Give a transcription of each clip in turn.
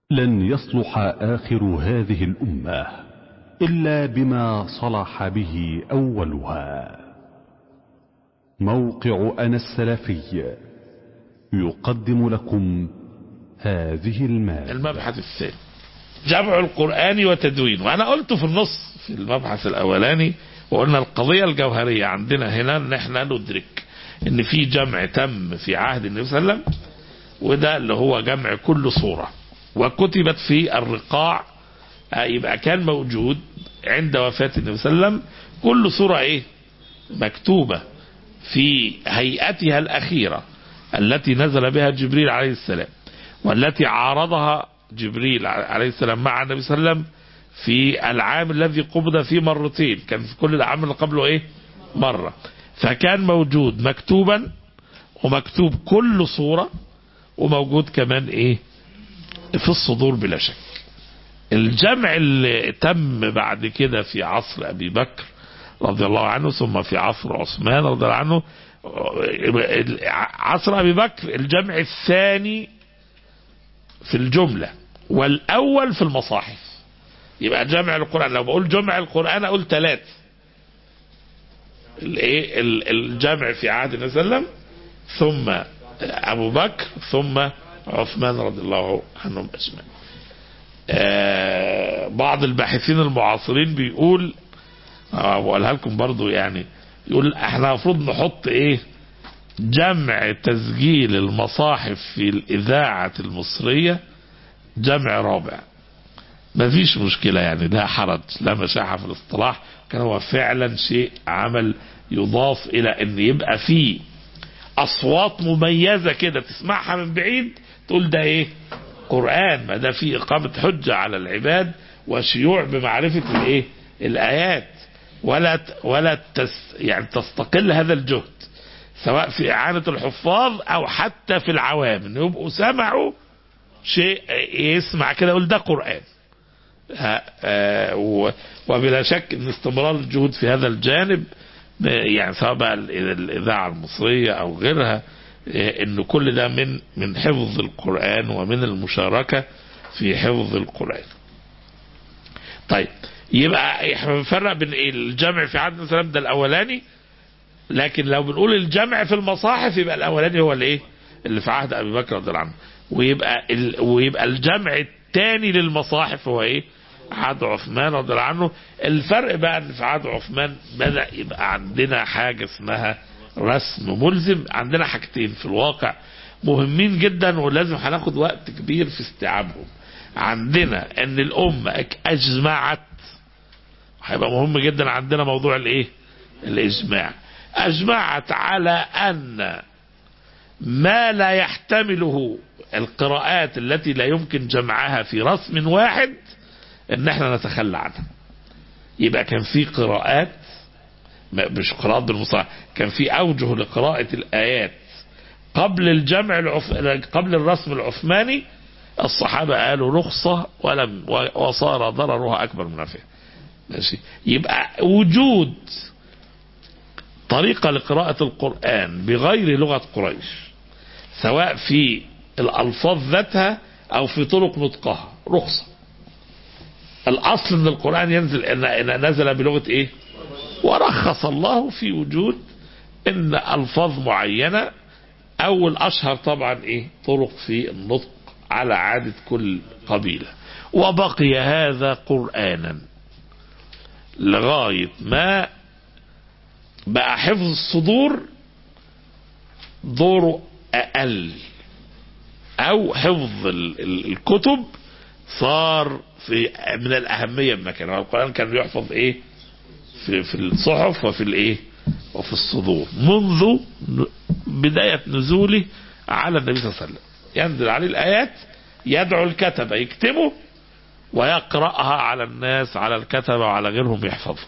لن يصلح آخر هذه الأمة إلا بما صلح به أولها موقع أنا السلفي يقدم لكم هذه المادة المبحث الثاني جمع القرآن وتدوين وأنا قلت في النص في المبحث الأولاني وقلنا القضية الجوهرية عندنا هنا ان احنا ندرك ان في جمع تم في عهد النبي صلى الله عليه وسلم وده اللي هو جمع كل صورة وكتبت في الرقاع يبقى كان موجود عند وفاة النبي صلى الله عليه وسلم كل صورة ايه مكتوبة في هيئتها الأخيرة التي نزل بها جبريل عليه السلام والتي عارضها جبريل عليه السلام مع النبي صلى الله عليه وسلم في العام الذي قبض فيه مرتين كان في كل الأعوام اللي قبله ايه مرة فكان موجود مكتوبا ومكتوب كل صورة وموجود كمان ايه في الصدور بلا شك الجمع اللي تم بعد كده في عصر ابي بكر رضي الله عنه ثم في عصر عثمان رضي الله عنه عصر ابي بكر الجمع الثاني في الجملة والاول في المصاحف يبقى جمع القرآن لو بقول جمع القرآن اقول ثلاث الايه الجمع في عهد النبي صلى الله عليه وسلم ثم ابو بكر ثم عثمان رضي الله عنهم اجمعين آه بعض الباحثين المعاصرين بيقول آه بقولها لكم برضو يعني يقول احنا المفروض نحط ايه جمع تسجيل المصاحف في الاذاعه المصريه جمع رابع ما فيش مشكلة يعني ده حرج لا مشاحة في الاصطلاح كان هو فعلا شيء عمل يضاف إلى أن يبقى فيه أصوات مميزة كده تسمعها من بعيد تقول ده إيه قرآن ما ده فيه إقامة حجة على العباد وشيوع بمعرفة الإيه الآيات ولا ولا تس يعني تستقل هذا الجهد سواء في إعانة الحفاظ أو حتى في العوام إن يبقوا سمعوا شيء يسمع كده يقول ده قرآن وبلا شك ان استمرار الجهود في هذا الجانب يعني سواء بقى الاذاعه المصريه او غيرها ان كل ده من من حفظ القران ومن المشاركه في حفظ القران. طيب يبقى احنا بنفرق بين الجمع في عهد السلام ده الاولاني لكن لو بنقول الجمع في المصاحف يبقى الاولاني هو الايه؟ اللي في عهد ابي بكر رضي الله عنه ويبقى ال... ويبقى الجمع الثاني للمصاحف هو ايه؟ عهد عثمان رضي الله عنه الفرق بقى ان في عهد عثمان بدا يبقى عندنا حاجه اسمها رسم ملزم عندنا حاجتين في الواقع مهمين جدا ولازم هناخد وقت كبير في استيعابهم عندنا ان الامه اجمعت هيبقى مهم جدا عندنا موضوع الايه الاجماع اجمعت على ان ما لا يحتمله القراءات التي لا يمكن جمعها في رسم واحد ان احنا نتخلى عنها يبقى كان في قراءات مش قراءات بالمصطلح كان في اوجه لقراءة الايات قبل الجمع العف... قبل الرسم العثماني الصحابة قالوا رخصة ولم وصار ضررها اكبر من نفعها ماشي يبقى وجود طريقة لقراءة القرآن بغير لغة قريش سواء في الألفاظ ذاتها أو في طرق نطقها رخصة الأصل أن القرآن ينزل إن نزل بلغة إيه ورخص الله في وجود إن ألفاظ معينة أول أشهر طبعا إيه طرق في النطق على عادة كل قبيلة وبقي هذا قرآنا لغاية ما بقى حفظ الصدور دوره أقل أو حفظ الكتب صار في من الأهمية بمكان القرآن كان يحفظ إيه في, في الصحف وفي الإيه وفي الصدور منذ بداية نزوله على النبي صلى الله عليه وسلم ينزل عليه الآيات يدعو الكتبة يكتبوا ويقرأها على الناس على الكتبة وعلى غيرهم يحفظوا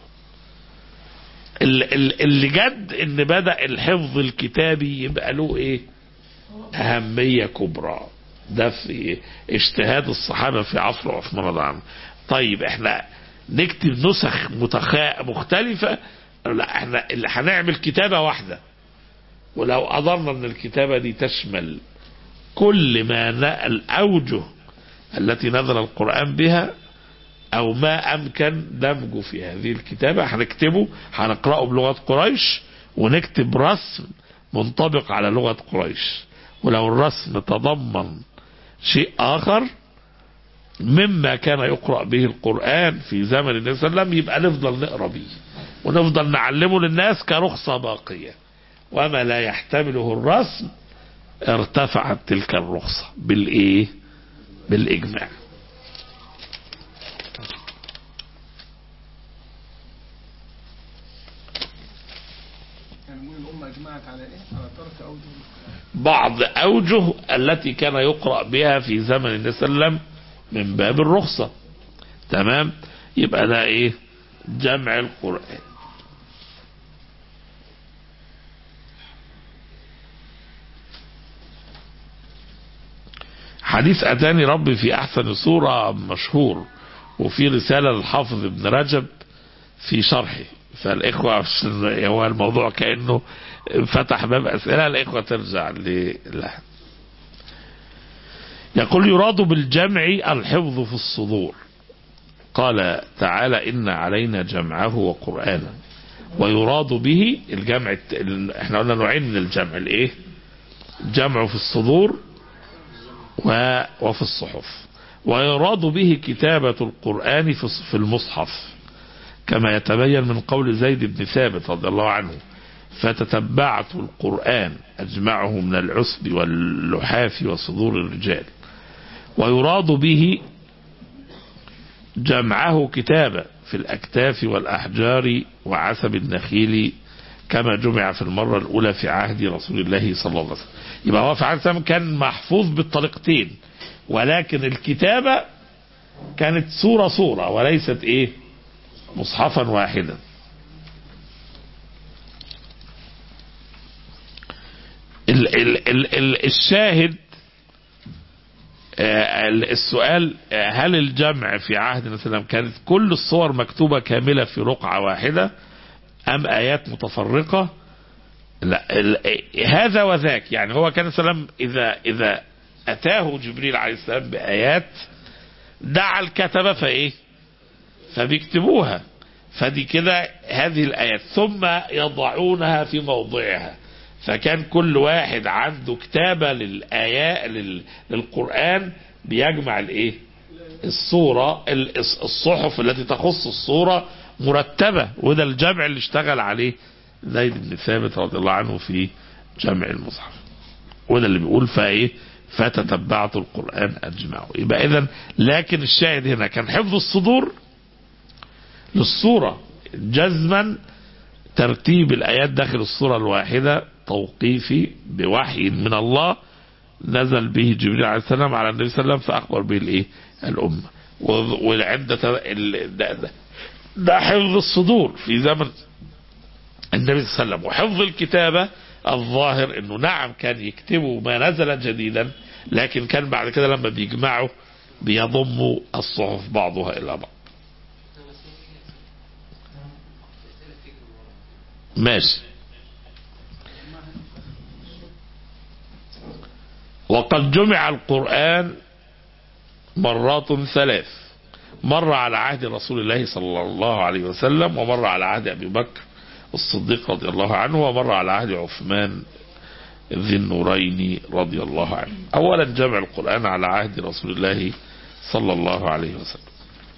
اللي جد ان بدأ الحفظ الكتابي يبقى له ايه اهمية كبرى ده في اجتهاد الصحابة في عصر عثمان رضي الله عنه طيب احنا نكتب نسخ متخا... مختلفة لا احنا اللي هنعمل كتابة واحدة ولو قدرنا ان الكتابة دي تشمل كل ما الأوجه التي نزل القرآن بها أو ما أمكن دمجه في هذه الكتابة هنكتبه هنقرأه بلغة قريش ونكتب رسم منطبق على لغة قريش ولو الرسم تضمن شيء آخر مما كان يقرأ به القرآن في زمن النبي صلى الله عليه وسلم يبقى نفضل نقرأ به ونفضل نعلمه للناس كرخصة باقية وما لا يحتمله الرسم ارتفعت تلك الرخصة بالإيه بالإجماع يعني نقول الأمة أجمعت على إيه؟ على ترك أوجه بعض أوجه التي كان يقرأ بها في زمن النبي صلى الله عليه وسلم من باب الرخصة تمام يبقى ده إيه جمع القرآن حديث أتاني ربي في أحسن صورة مشهور وفي رسالة للحافظ ابن رجب في شرحه فالإخوة عشان هو الموضوع كأنه فتح باب أسئلة الإخوة ترجع له يقول يراد بالجمع الحفظ في الصدور قال تعالى إن علينا جمعه وقرآنا ويراد به الجمع الت- احنا قلنا نوعين من الجمع الايه جمع في الصدور و- وفي الصحف ويراد به كتابة القرآن في الص- في المصحف كما يتبين من قول زيد بن ثابت رضي الله عنه فتتبعت القرآن أجمعه من العسب واللحاف وصدور الرجال ويراد به جمعه كتابة في الأكتاف والأحجار وعسب النخيل كما جمع في المرة الأولى في عهد رسول الله صلى الله عليه وسلم يبقى هو في عهد السلام كان محفوظ بالطريقتين ولكن الكتابة كانت صورة صورة وليست إيه مصحفا واحدا ال ال ال ال الشاهد آه، السؤال آه، هل الجمع في عهد النبي صلى الله عليه وسلم كانت كل الصور مكتوبة كاملة في رقعة واحدة أم آيات متفرقة لا ال- هذا وذاك يعني هو كان صلى الله عليه وسلم إذا إذا أتاه جبريل عليه السلام بآيات دعا الكتبة فإيه فبيكتبوها فدي كده هذه الآيات ثم يضعونها في موضعها فكان كل واحد عنده كتابة للآيات لل- للقرآن بيجمع الايه الصورة ال- الصحف التي تخص الصورة مرتبة وده الجمع اللي اشتغل عليه زيد بن ثابت رضي الله عنه في جمع المصحف وده اللي بيقول فايه فتتبعت القرآن أجمعه يبقى إذا لكن الشاهد هنا كان حفظ الصدور للصورة جزما ترتيب الآيات داخل الصورة الواحدة توقيفي بوحي من الله نزل به جبريل عليه السلام على النبي صلى الله عليه وسلم فأخبر به الإيه الأمة و- وعند ت- ال- ده, ده, ده حفظ الصدور في زمن النبي صلى الله عليه وسلم وحفظ الكتابة الظاهر انه نعم كان يكتبوا ما نزل جديدا لكن كان بعد كده لما بيجمعوا بيضموا الصحف بعضها الى بعض ماشي وقد جمع القرآن مرات ثلاث مرة على عهد رسول الله صلى الله عليه وسلم ومرة على عهد أبي بكر الصديق رضي الله عنه ومرة على عهد عثمان ذي النورين رضي الله عنه أولا جمع القرآن على عهد رسول الله صلى الله عليه وسلم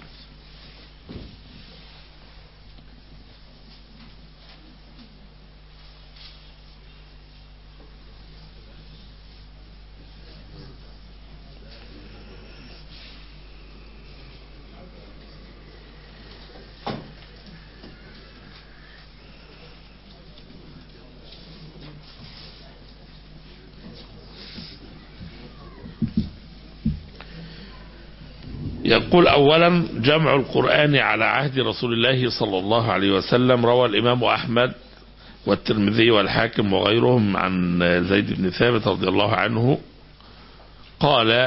يقول أولا جمع القرآن على عهد رسول الله صلى الله عليه وسلم روى الإمام أحمد والترمذي والحاكم وغيرهم عن زيد بن ثابت رضي الله عنه قال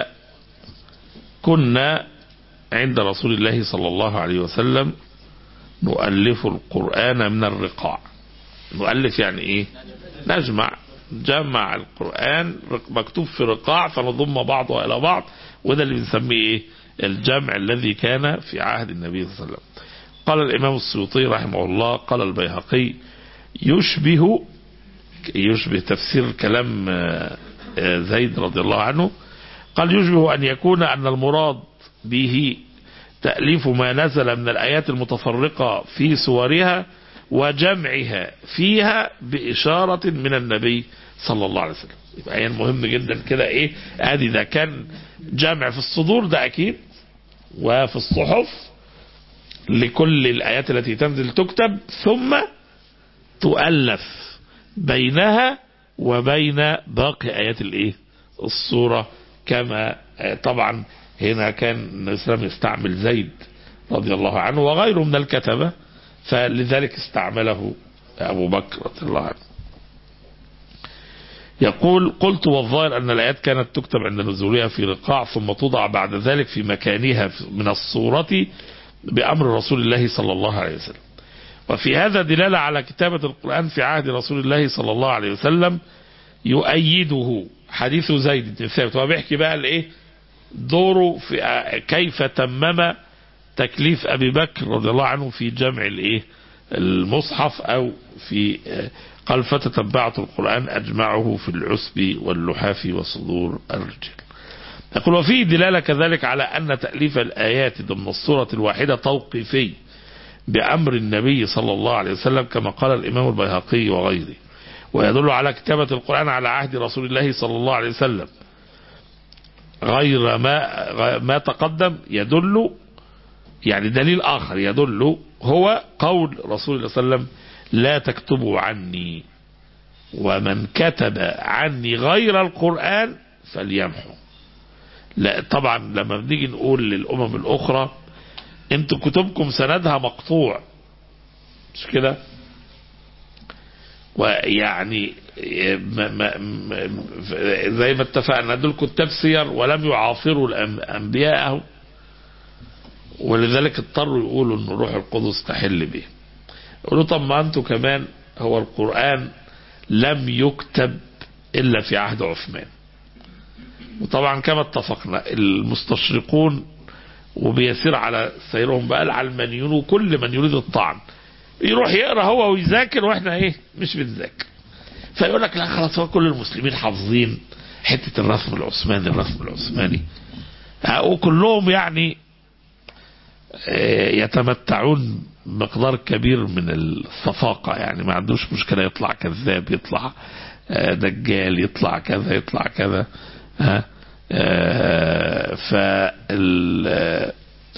كنا عند رسول الله صلى الله عليه وسلم نؤلف القرآن من الرقاع نؤلف يعني ايه نجمع جمع القرآن مكتوب في رقاع فنضم بعضه إلى بعض وده اللي بنسميه ايه الجمع الذي كان في عهد النبي صلى الله عليه وسلم قال الامام السيوطي رحمه الله قال البيهقي يشبه يشبه تفسير كلام آه، آه، زيد رضي الله عنه قال يشبه أن يكون أن المراد به تأليف ما نزل من الآيات المتفرقة في سورها وجمعها فيها بإشارة من النبي صلى الله عليه وسلم يبقى يعني مهم جدا كده ايه ادي ده كان جمع في الصدور ده اكيد وفي الصحف لكل الآيات التي تنزل تكتب ثم تؤلف بينها وبين باقي آيات الايه الصورة كما آه، طبعا هنا كان النبي صلى الله عليه وسلم يستعمل زيد رضي الله عنه وغيره من الكتبة فلذلك استعمله أبو بكر رضي الله عنه يقول قلت والظاهر أن الآيات كانت تكتب عند نزولها في رقاع ثم توضع بعد ذلك في مكانها من الصورة بأمر رسول الله صلى الله عليه وسلم وفي هذا دلالة على كتابة القرآن في عهد رسول الله صلى الله عليه وسلم يؤيده حديث زيد بن ثابت هو بيحكي بقى الايه دوره في كيف تمم تكليف ابي بكر رضي الله عنه في جمع الايه المصحف او في قال فتتبعت القرآن اجمعه في العسب واللحاف وصدور الرجل يقول وفيه دلالة كذلك على أن تأليف الآيات ضمن الصورة الواحدة توقيفي بأمر النبي صلى الله عليه وسلم كما قال الإمام البيهقي وغيره ويدل على كتابة القرآن على عهد رسول الله صلى الله عليه وسلم غير ما ما تقدم يدل يعني دليل آخر يدل هو قول رسول الله صلى الله عليه وسلم لا تكتبوا عني ومن كتب عني غير القرآن فليمحو لا طبعا لما بنيجي نقول للأمم الأخرى انتوا كتبكم سندها مقطوع مش كده ويعني ما ما ما زي ما اتفقنا دول كتاب سير ولم يعاصروا الانبياء أهو. ولذلك اضطروا يقولوا ان روح القدس تحل به يقولوا طب ما انتوا كمان هو القرآن لم يكتب الا في عهد عثمان وطبعا كما اتفقنا المستشرقون وبيسير على سيرهم بقى العلمانيون وكل من يريد الطعن يروح يقرا هو ويذاكر واحنا ايه مش بنذاكر فيقول لك لا خلاص هو كل المسلمين حافظين حته الرسم العثماني الرسم العثماني وكلهم يعني يتمتعون مقدار كبير من الصفاقة يعني ما عندوش مشكلة يطلع كذاب يطلع دجال يطلع كذا يطلع كذا ها فال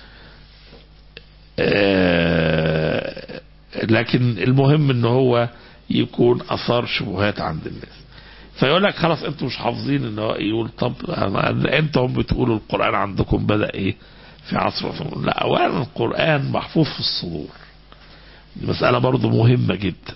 لكن المهم ان هو يكون اثار شبهات عند الناس فيقول لك خلاص انتوا مش حافظين ان هو يقول طب انتوا هم بتقولوا القران عندكم بدا ايه في عصر عثمان لا اولا القران محفوظ في الصدور دي مساله برضو مهمه جدا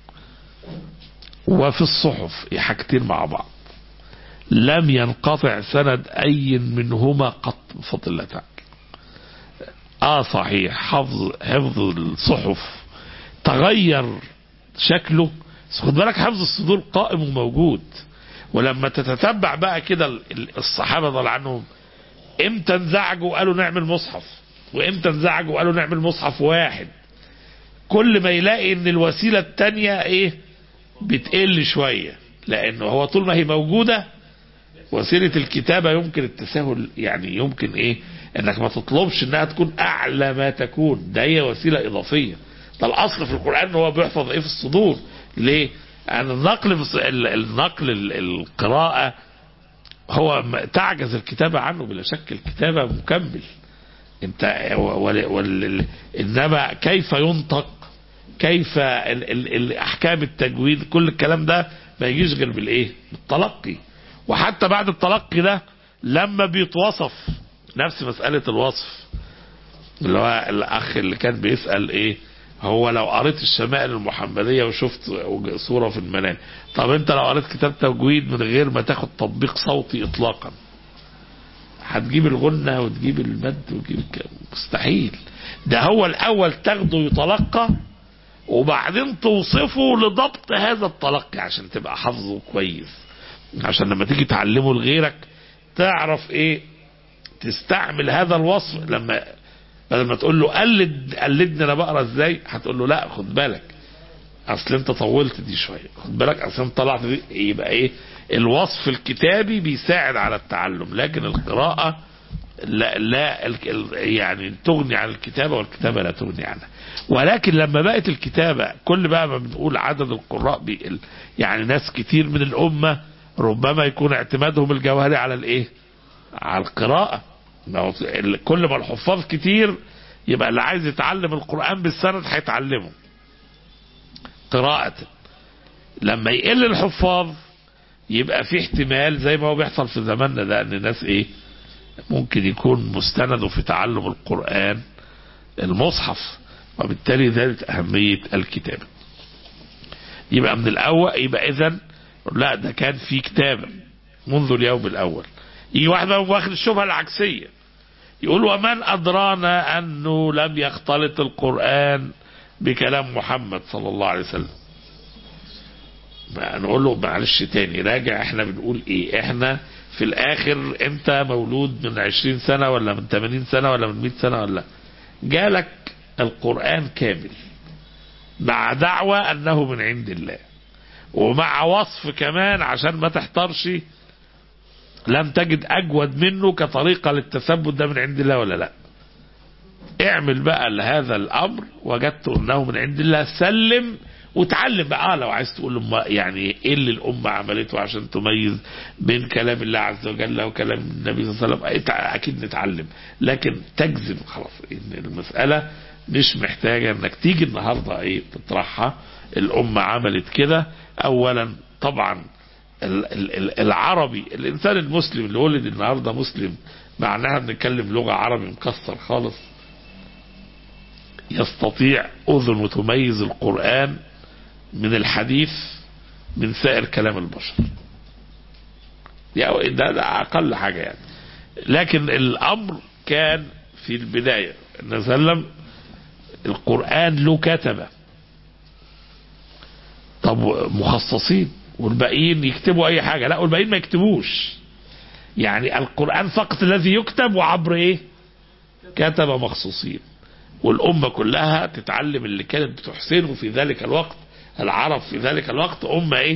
وفي الصحف حاجتين مع بعض لم ينقطع سند اي منهما قط بفضل الله تعالى اه صحيح حفظ حفظ الصحف تغير شكله بس خد بالك حفظ الصدور قائم وموجود ولما تتتبع بقى كده الصحابه ضل عنهم امتى انزعجوا وقالوا نعمل مصحف وامتى انزعجوا وقالوا نعمل مصحف واحد كل ما يلاقي ان الوسيله الثانيه ايه بتقل شويه لانه هو طول ما هي موجوده وسيله الكتابه يمكن التساهل يعني يمكن ايه انك ما تطلبش انها تكون اعلى ما تكون ده هي وسيله اضافيه ده الاصل في القران ان هو بيحفظ ايه في الصدور ليه يعني النقل النقل القراءه هو تعجز الكتابه عنه بلا شك الكتابه مكمل انت وال وال انما كيف ينطق كيف ال ال الاحكام التجويد كل الكلام ده ما يجيش غير بالايه بالتلقي وحتى بعد التلقي ده لما بيتوصف نفس مسألة الوصف اللي هو الأخ اللي كان بيسأل إيه هو لو قريت الشمائل المحمدية وشفت صورة في المنام طب أنت لو قريت كتاب تجويد من غير ما تاخد تطبيق صوتي إطلاقا هتجيب الغنة وتجيب المد وتجيب مستحيل ده هو الأول تاخده يتلقى وبعدين توصفه لضبط هذا التلقي عشان تبقى حافظه كويس عشان لما تيجي تعلمه لغيرك تعرف ايه تستعمل هذا الوصف لما بدل ما تقول له قلد قلدني انا بقرا ازاي هتقول له لا خد بالك اصل انت طولت دي شويه خد بالك اصل انت طلعت دي يبقى ايه الوصف الكتابي بيساعد على التعلم لكن القراءه لا, لا ال- ال- يعني تغني عن الكتابه والكتابه لا تغني عنها ولكن لما بقت الكتابه كل بقى ما بنقول عدد القراء بيقل يعني ناس كتير من الامه ربما يكون اعتمادهم الجوهري على الايه؟ على القراءه ما هو ال- كل ما الحفاظ كتير يبقى اللي عايز يتعلم القران بالسند هيتعلمه قراءة لما يقل الحفاظ يبقى في احتمال زي ما هو بيحصل في زماننا ده ان الناس ايه ممكن يكون مستنده في تعلم القرآن المصحف وبالتالي ذلك أهمية الكتابة يبقى من الأول يبقى إذا لا ده كان في كتابة منذ اليوم الأول يجي واحد بقى واخد الشبهة العكسية يقول ومن أدرانا أنه لم يختلط القرآن بكلام محمد صلى الله عليه وسلم ما نقول له معلش تاني راجع احنا بنقول ايه احنا في الاخر انت مولود من عشرين سنة ولا من تمانين سنة ولا من مئة سنة ولا جالك القرآن كامل مع دعوة انه من عند الله ومع وصف كمان عشان ما تحترش لم تجد اجود منه كطريقة للتثبت ده من عند الله ولا لا اعمل بقى لهذا الامر وجدت انه من عند الله سلم وتعلم بقى آه لو عايز تقول لهم يعني ايه اللي الامه عملته عشان تميز بين كلام الله عز وجل وكلام النبي صلى الله عليه وسلم إيه اكيد نتعلم لكن تجزم خلاص ان المساله مش محتاجه انك تيجي النهارده ايه تطرحها الامه عملت كده اولا طبعا ال- ال- ال- العربي الانسان المسلم اللي ولد النهارده مسلم معناها بنتكلم لغه عربي مكسر خالص يستطيع اذن تميز القران من الحديث من سائر كلام البشر يعني ده, ده اقل حاجه يعني لكن الامر كان في البدايه النبي صلى الله عليه وسلم القران له كتبه طب مخصصين والباقيين يكتبوا اي حاجه لا والباقيين ما يكتبوش يعني القران فقط الذي يكتب وعبر ايه كتبه مخصوصين والأمة كلها تتعلم اللي كانت بتحسنه في ذلك الوقت العرب في ذلك الوقت أمة إيه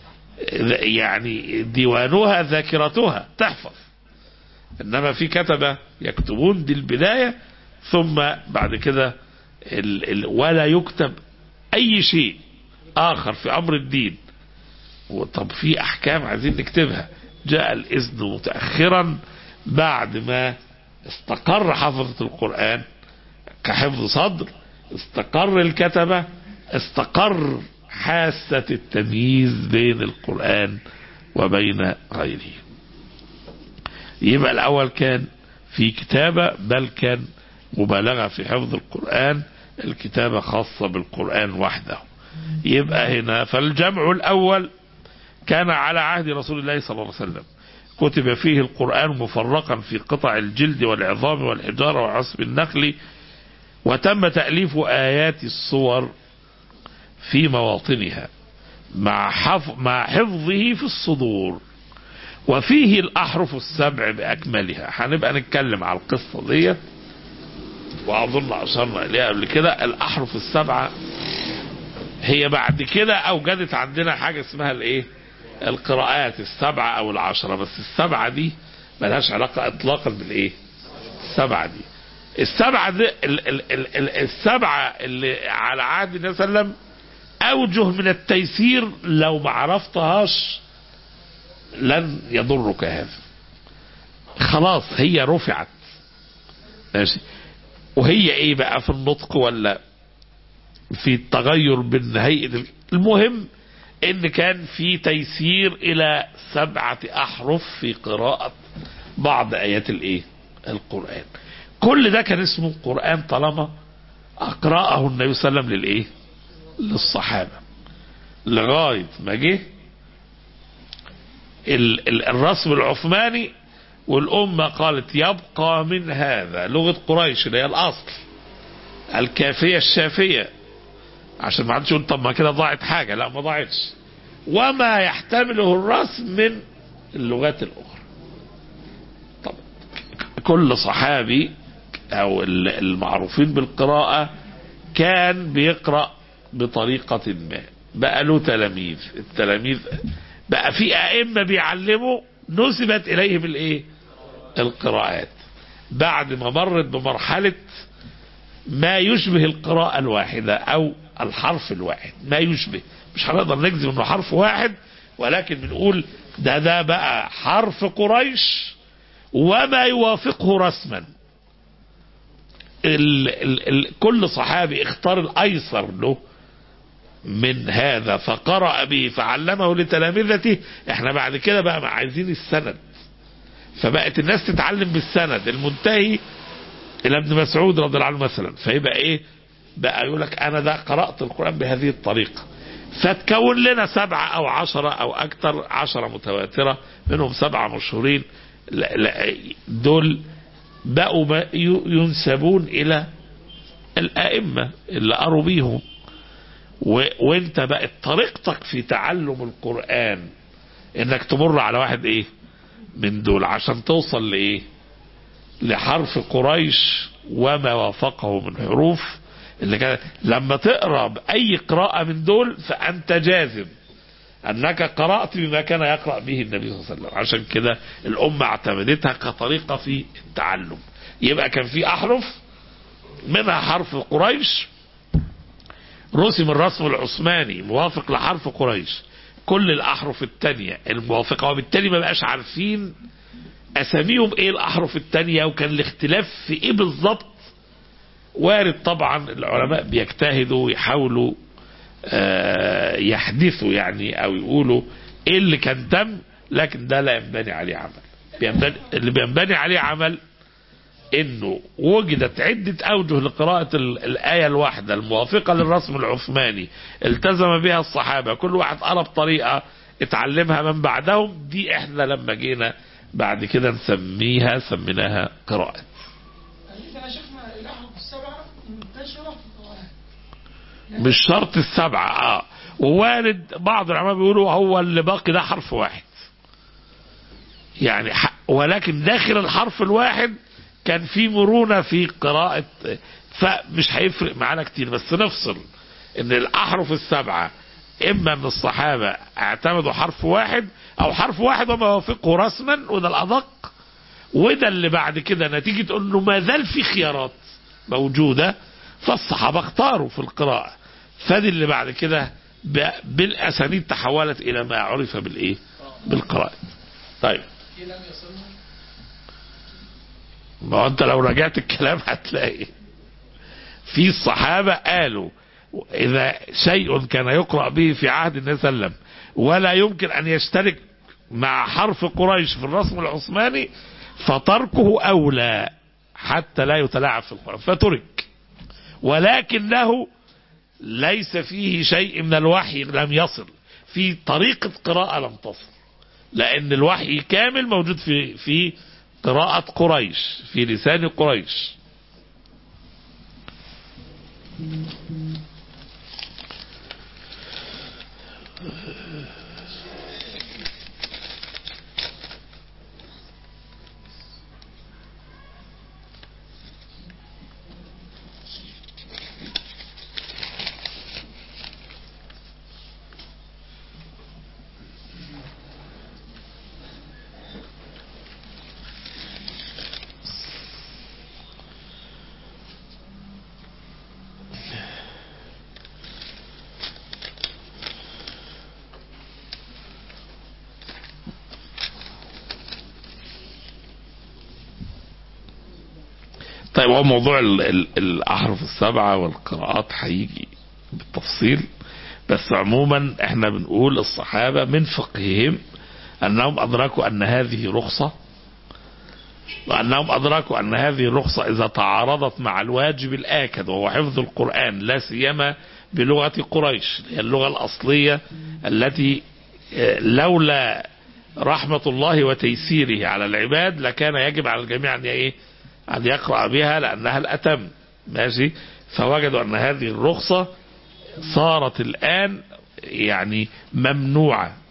يعني ديوانها ذاكرتها تحفظ إنما في كتبة يكتبون دي البداية ثم بعد كده ال ال ولا يكتب أي شيء آخر في أمر الدين طب في أحكام عايزين نكتبها جاء الإذن متأخرا بعد ما استقر حفظة القرآن كحفظ صدر استقر الكتبة استقر حاسة التمييز بين القرآن وبين غيره يبقى الأول كان في كتابة بل كان مبالغة في حفظ القرآن الكتابة خاصة بالقرآن وحده يبقى هنا فالجمع الأول كان على عهد رسول الله صلى الله عليه وسلم كتب فيه القرآن مفرقا في قطع الجلد والعظام والحجارة وعصب النخل وتم تأليف آيات الصور في مواطنها مع, حف... مع حفظه في الصدور وفيه الأحرف السبع بأكملها هنبقى نتكلم على القصة دي وأظن أشرنا إليها قبل كده الأحرف السبعة هي بعد كده أوجدت عندنا حاجة اسمها الإيه القراءات السبعة أو العشرة بس السبعة دي ملهاش علاقة إطلاقا بالإيه السبعة دي السبعة دي ال ال ال ال السبعة اللي على عهد النبي صلى الله عليه وسلم أوجه من التيسير لو ما عرفتهاش لن يضرك هذا خلاص هي رفعت ماشي وهي ايه بقى في النطق ولا في التغير بين هيئة المهم ان كان في تيسير الى سبعة احرف في قراءة بعض ايات الايه القرآن كل ده كان اسمه قرآن طالما اقرأه النبي صلى الله عليه وسلم للايه للصحابة لغاية ما جه ال- ال- الرسم العثماني والأمة قالت يبقى من هذا لغة قريش اللي هي الأصل الكافية الشافية عشان ما حدش يقول طب ما كده ضاعت حاجة لا ما ضاعتش وما يحتمله الرسم من اللغات الأخرى طب كل صحابي او ال- المعروفين بالقراءة كان بيقرأ بطريقة ما بقى له تلاميذ التلاميذ بقى في ائمة بيعلموا نسبت اليهم الايه القراءات بعد ما مرت بمرحلة ما يشبه القراءة الواحدة او الحرف الواحد ما يشبه مش هنقدر نجزم انه حرف واحد ولكن بنقول ده ده بقى حرف قريش وما يوافقه رسما ال ال ال كل صحابي اختار الايسر له من هذا فقرأ به فعلمه لتلامذته احنا بعد كده بقى عايزين السند فبقت الناس تتعلم بالسند المنتهي الى ابن مسعود رضي الله عنه مثلا فيبقى ايه بقى يقول لك انا ده قرأت القرآن بهذه الطريقة فتكون لنا سبعة او عشرة او اكثر عشرة متواترة منهم سبعة مشهورين لا- لا- دول بقوا ما ي- ينسبون الى الائمة اللي قروا بيهم و... وانت بقت طريقتك في تعلم القرآن انك تمر على واحد ايه من دول عشان توصل لايه لحرف قريش وما وافقه من حروف اللي كان لما تقرا باي قراءه من دول فانت جازم انك قرات بما كان يقرا به النبي صلى الله عليه وسلم عشان كده الامه اعتمدتها كطريقه في التعلم يبقى كان في احرف منها حرف قريش رسم الرسم العثماني موافق لحرف قريش كل الاحرف التانية الموافقة وبالتالي ما بقاش عارفين اساميهم ايه الاحرف التانية وكان الاختلاف في ايه بالظبط وارد طبعا العلماء بيجتهدوا ويحاولوا آه، يحدثوا يعني او يقولوا ايه اللي كان تم لكن ده لا ينبني عليه عمل بينبني اللي بينبني عليه عمل انه وجدت عدة اوجه لقراءة ال- الاية الواحدة الموافقة للرسم العثماني التزم بها الصحابة كل واحد قرا بطريقة اتعلمها من بعدهم دي احنا لما جينا بعد كده نسميها سميناها قراءة احنا شفنا الاحرف السبعه منتشره في القران مش شرط السبعة اه ووارد بعض العلماء بيقولوا هو اللي باقي ده حرف واحد يعني ح- ولكن داخل الحرف الواحد كان في مرونة في قراءة فمش هيفرق معانا كتير بس نفصل ان الاحرف السبعة اما من الصحابة اعتمدوا حرف واحد او حرف واحد وما يوافقه رسما وده الادق وده اللي بعد كده نتيجة انه ما زال في خيارات موجودة فالصحابة اختاروا في القراءة فدي اللي بعد كده ب- بالاسانيد تحولت الى ما عرف بالايه بالقراءة طيب إيه لم يصلنا ما هو انت لو رجعت الكلام هتلاقي في الصحابة قالوا إذا شيء كان يقرأ به في عهد النبي صلى الله عليه وسلم ولا يمكن أن يشترك مع حرف قريش في الرسم العثماني فتركه أولى حتى لا يتلاعب في القرآن فترك ولكنه ليس فيه شيء من الوحي لم يصل في طريقة قراءة لم تصل لأن الوحي كامل موجود في في قراءة قريش في لسان قريش طيب هو موضوع ال ال الأحرف السبعة والقراءات هيجي بالتفصيل بس عموما احنا بنقول الصحابة من فقههم أنهم أدركوا أن هذه رخصة وأنهم أدركوا أن هذه الرخصة إذا تعارضت مع الواجب الآكد وهو حفظ القرآن لا سيما بلغة قريش هي اللغة الأصلية التي آه، لولا رحمة الله وتيسيره على العباد لكان يجب على الجميع أن إيه أن يقرأ بها لأنها الأتم ماشي فوجدوا أن هذه الرخصة صارت الآن يعني ممنوعة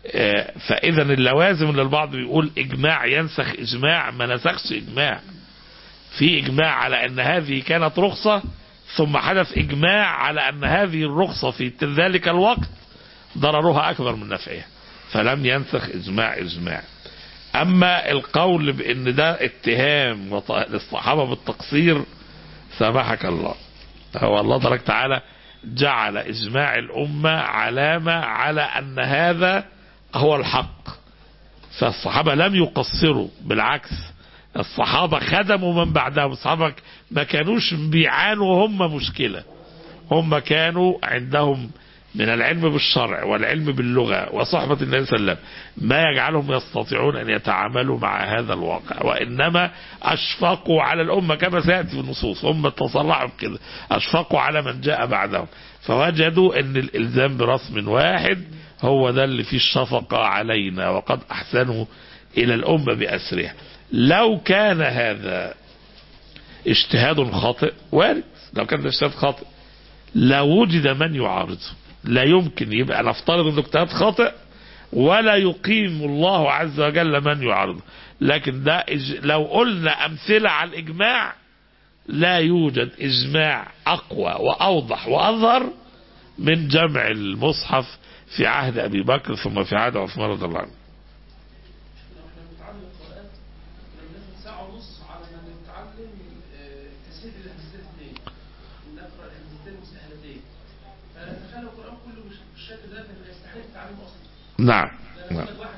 آه، فاذا اللوازم اللي البعض بيقول اجماع ينسخ اجماع ما نسخش اجماع في اجماع على ان هذه كانت رخصة ثم حدث اجماع على ان هذه الرخصة في ذلك الوقت ضررها اكبر من نفعها فلم ينسخ اجماع اجماع اما القول بان ده اتهام وط- للصحابة بالتقصير سامحك الله هو الله تبارك وتعالى جعل اجماع الامة علامة على ان هذا هو الحق فالصحابة لم يقصروا بالعكس الصحابة خدموا من بعدهم الصحابة ما كانوش بيعانوا هم مشكلة هم كانوا عندهم من العلم بالشرع والعلم باللغة وصحبة النبي صلى الله عليه وسلم ما يجعلهم يستطيعون أن يتعاملوا مع هذا الواقع وإنما أشفقوا على الأمة كما سيأتي في النصوص هم تصرعوا بكده أشفقوا على من جاء بعدهم فوجدوا أن الإلزام برسم واحد هو ده اللي فيه الشفقة علينا وقد أحسنوا إلى الأمة بأسرها لو كان هذا اجتهاد خاطئ وارد لو كان ده اجتهاد خاطئ لوجد من يعارضه لا يمكن يبقى نفترض انه اجتهاد خاطئ ولا يقيم الله عز وجل من يعارضه لكن ده إج... لو قلنا امثله على الاجماع لا يوجد اجماع اقوى واوضح واظهر من جمع المصحف في عهد ابي بكر ثم في عهد عثمان رضي الله عنه احنا بنتعلم القرآن بناخد ساعة ونص على ما نتعلم آه، تسهيل الهمزتين اثنين نقرأ الهمزتين مسهلتين فنتخيل القرآن كله مش بالشكل ده فما يستحيل التعليم أصلا نعم ده نعم نموذج واحد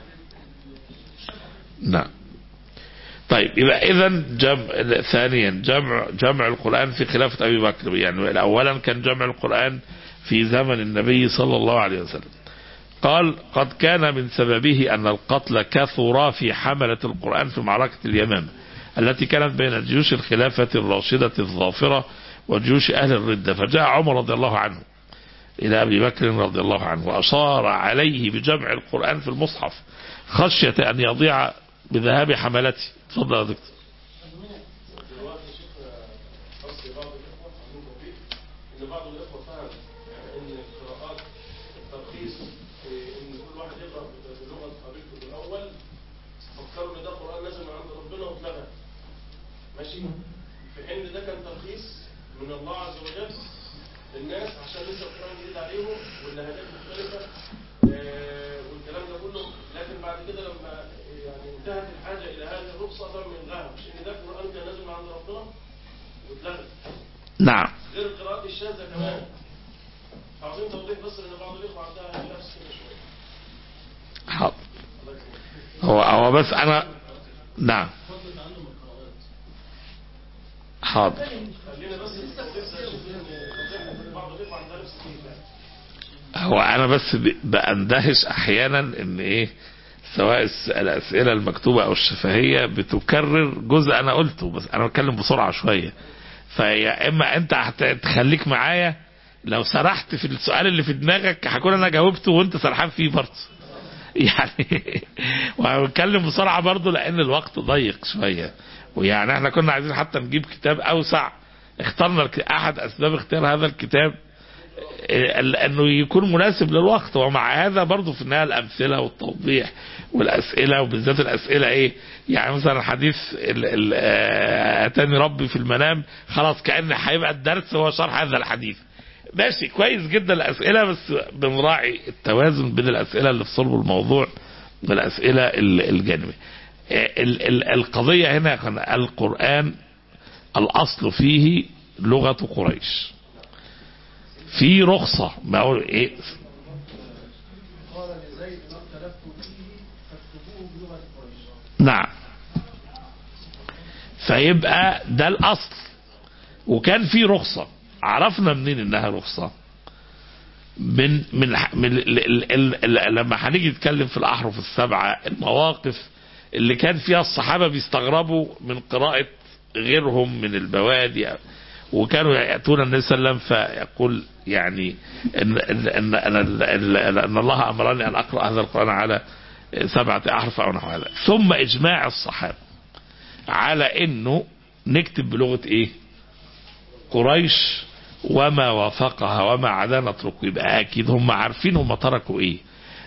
نعم طيب يبقى اذا جمع ثانيا جمع جمع القران في خلافه ابي بكر يعني اولا كان جمع القران في زمن النبي صلى الله عليه وسلم قال قد كان من سببه ان القتل كثر في حمله القران في معركه اليمامه التي كانت بين جيوش الخلافه الراشده الظافره وجيوش اهل الرده فجاء عمر رضي الله عنه إلى أبي بكر رضي الله عنه وأشار عليه بجمع القرآن في المصحف خشية أن يضيع بذهاب حملته تفضل يا دكتور ان بعض الاخوه فهم ان القراءات الترخيص في ان كل واحد يقرا بلغه قبيلته الاول فكروا ان ده قران نزل من عند ربنا واتلغى ماشي في حين ده كان ترخيص من الله عز وجل للناس عشان لسه القران جديد عليهم واللهجات مختلفه آه، والكلام ده كله لكن بعد كده لما يعني انتهت الحاجه الى هذه الرخصه تم الغاها مش ان ده قران كان نازل من عند ربنا واتلغى نعم غير القراءات الشاذة كمان عاوزين توضيح بس لان بعض الاخوه عندها نفس كده شويه حاضر هو هو بس أنا نعم حاضر خلينا بس التوضيح ده عشان توضيح بعض الاخوه عندها نفس الكلام هو انا بس ب- باندهش احيانا ان ايه سواء الس- الاسئله المكتوبه او الشفهيه بتكرر جزء انا قلته بس انا بتكلم بسرعه شويه فيا اما انت هتخليك معايا لو سرحت في السؤال اللي في دماغك هكون انا جاوبته وانت سرحان فيه برضه يعني وهنتكلم بسرعه برضه لان الوقت ضيق شويه ويعني احنا كنا عايزين حتى نجيب كتاب اوسع اخترنا الك- احد اسباب اختيار هذا الكتاب ال- انه يكون مناسب للوقت ومع هذا برضه في النهايه الامثله والتوضيح والاسئله وبالذات الاسئله ايه يعني مثلا حديث ال- ال- آه، اتاني ربي في المنام خلاص كان هيبقى الدرس هو شرح هذا الحديث ماشي كويس جدا الاسئله بس بنراعي التوازن بين الاسئله اللي في صلب الموضوع والاسئله ال- الجانبيه ال- ال- القضيه هنا يا أخوانا، القران الاصل فيه لغه قريش في رخصة ما أقول إيه قال لزيد ما اختلفتم فيه فاكتبوه بلغة قريش نعم فيبقى ده الأصل وكان في رخصة عرفنا منين إنها رخصة من من من ال ال ال ال لما هنيجي نتكلم في الأحرف السبعة المواقف اللي كان فيها الصحابة بيستغربوا من قراءة غيرهم من البوادي وكانوا يأتون النبي صلى الله عليه وسلم فيقول يعني إن, إن, إن, إن, إن, إن الله أمرني أن أقرأ هذا القرآن على سبعة أحرف أو نحو هذا ثم إجماع الصحابة على إنه نكتب بلغة إيه قريش وما وافقها وما عدا نتركه يبقى أكيد هم عارفين هم تركوا إيه